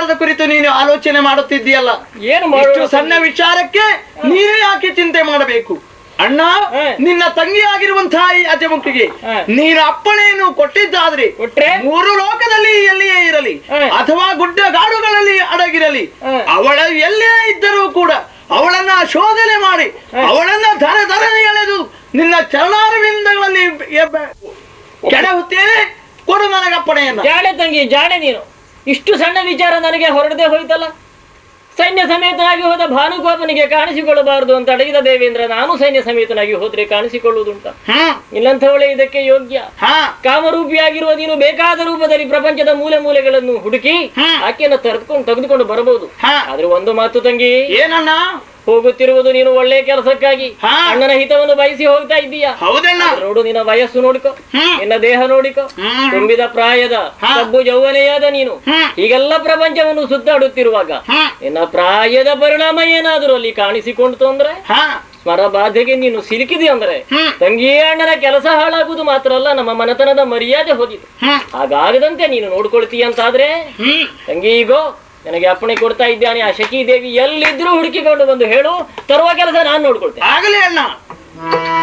ವಿಚಾರದ ಕುರಿತು ನೀನು ಆಲೋಚನೆ ಮಾಡುತ್ತಿದ್ದೀಯಲ್ಲ ಏನು ಇಷ್ಟು ಮಾಡುವ ಸಣ್ಣ ವಿಚಾರಕ್ಕೆ ನೀನು ಯಾಕೆ ಚಿಂತೆ ಮಾಡಬೇಕು ಅಣ್ಣ ಹ. ನಿನ್ನ ತಂಗಿ ಆಗಿರುವಂತಹ ಈ ಅಜಮುಖಿಗೆ ಹ. ನೀನು ಅಪ್ಪಣೆಯನ್ನು ಕೊಟ್ಟಿದ್ದಾದ್ರೆ ಕೊಟ್ರೆ ಮೂರು ಲೋಕದಲ್ಲಿ ಎಲ್ಲಿಯೇ ಇರಲಿ ಹ. ಅಥವಾ ಗುಡ್ಡ ಗಾಡುಗಳಲ್ಲಿ ಅಡಗಿರಲಿ ಹ. ಅವಳ ಎಲ್ಲೇ ಇದ್ದರೂ ಕೂಡ ಅವಳನ್ನ ಶೋಧನೆ ಮಾಡಿ ಅವಳನ್ನ ಧರ ಧರಣಿ ಎಳೆದು ನಿನ್ನ ಚರಣಾರವಿಂದಗಳಲ್ಲಿ ಎಬ್ಬ- ಕೆಡಹುತ್ತೇನೆ ಕೊಡು ನನಗಪ್ಪಣೆಯನ್ನ ಜಾಣೆ ತಂಗಿ ಜಾಣೆ ನೀನು ಇಷ್ಟು ಸಣ್ಣ ವಿಚಾರ ನನಗೆ ಹೊರಡದೆ ಹೋಯ್ತಲ್ಲ ಸೈನ್ಯ ಸಮೇತನಾಗಿ ಹೋದ ಭಾನುಗೋಪನಿಗೆ ಕಾಣಿಸಿಕೊಳ್ಳಬಾರದು ಅಂತ ಅಡಗಿದ ದೇವೇಂದ್ರ ನಾನು ಸೈನ್ಯ ಸಮೇತನಾಗಿ ಹೋದ್ರೆ ಕಾಣಿಸಿಕೊಳ್ಳುವುದುಂಟ ಹ್ಮ್ ಇಲ್ಲಂಥವಳೇ ಇದಕ್ಕೆ ಯೋಗ್ಯ ಹಾ ಕಾಮರೂಪಿಯಾಗಿರುವ ನೀನು ಬೇಕಾದ ರೂಪದಲ್ಲಿ ಪ್ರಪಂಚದ ಮೂಲೆ ಮೂಲೆಗಳನ್ನು ಹುಡುಕಿ ಹ್ಮ್. ಆಕೆಯನ್ನು ತೆರೆದುಕೊಂಡು ತೆಗೆದುಕೊಂಡು ಬರಬಹುದು ಹಾ ಆದ್ರೆ ಒಂದು ಮಾತು ತಂಗಿ ಏನಣ್ಣ ಹೋಗುತ್ತಿರುವುದು ನೀನು ಒಳ್ಳೆಯ ಕೆಲಸಕ್ಕಾಗಿ ಹಾ. ಅಣ್ಣನ ಹಿತವನ್ನು ಬಯಸಿ ಹೋಗ್ತಾ ಇದ್ದೀಯಾ ಹೌದಣ್ಣ ನೋಡು ನಿನ್ನ ವಯಸ್ಸು ನೋಡಿಕೋ ಹ್ಮ್. ನಿನ್ನ ದೇಹ ನೋಡಿಕೋ ಹ್ಮ್. ತುಂಬಿದ ಪ್ರಾಯದ ಹಾ. ಕಬ್ಬು ಯೌವನೆಯಾದ ನೀನು ಹ್ಮ್. ಹೀಗೆಲ್ಲ ಪ್ರಪಂಚವನ್ನು ಸುತ್ತಾಡುತ್ತಿರುವಾಗ ಹ್ಮ್ ನಿನ್ನ ಪ್ರಾಯದ ಪರಿಣಾಮ ಏನಾದರೂ ಅಲ್ಲಿ ಕಾಣಿಸಿಕೊಂಡಿತು ಅಂದ್ರೆ ಹಾ ಸ್ಮರ ಬಾಧೆಗೆ ನೀನು ಸಿಲುಕಿದಿ ಅಂದ್ರೆ ಹ್ಮ್ ತಂಗಿ ಅಣ್ಣನ ಕೆಲಸ ಹಾಳಾಗುವುದು ಮಾತ್ರ ಅಲ್ಲ ನಮ್ಮ ಮನತನದ ಮರ್ಯಾದೆ ಹೋದಿತು ಹ್ಮ್ ಹಾಗಾಗದಂತೆ ನೀನು ನೋಡ್ಕೊಳ್ತೀಯ ಅಂತಾದ್ರೆ ಹ್ಮ್ ತಂಗಿ ಈಗೋ ನನಗೆ ಅಪ್ಪಣೆ ಕೊಡ್ತಾ ಇದ್ದಾನೆ ಆ ಶಕಿ ದೇವಿ ಎಲ್ಲಿದ್ರೂ ಹುಡುಕಿಕೊಂಡು ಬಂದು ಹೇಳು ತರುವ ಕೆಲಸ ನಾನು ನೋಡ್ಕೊಳ್ತೇನೆ ಆಗಲಿ ಅಣ್ಣ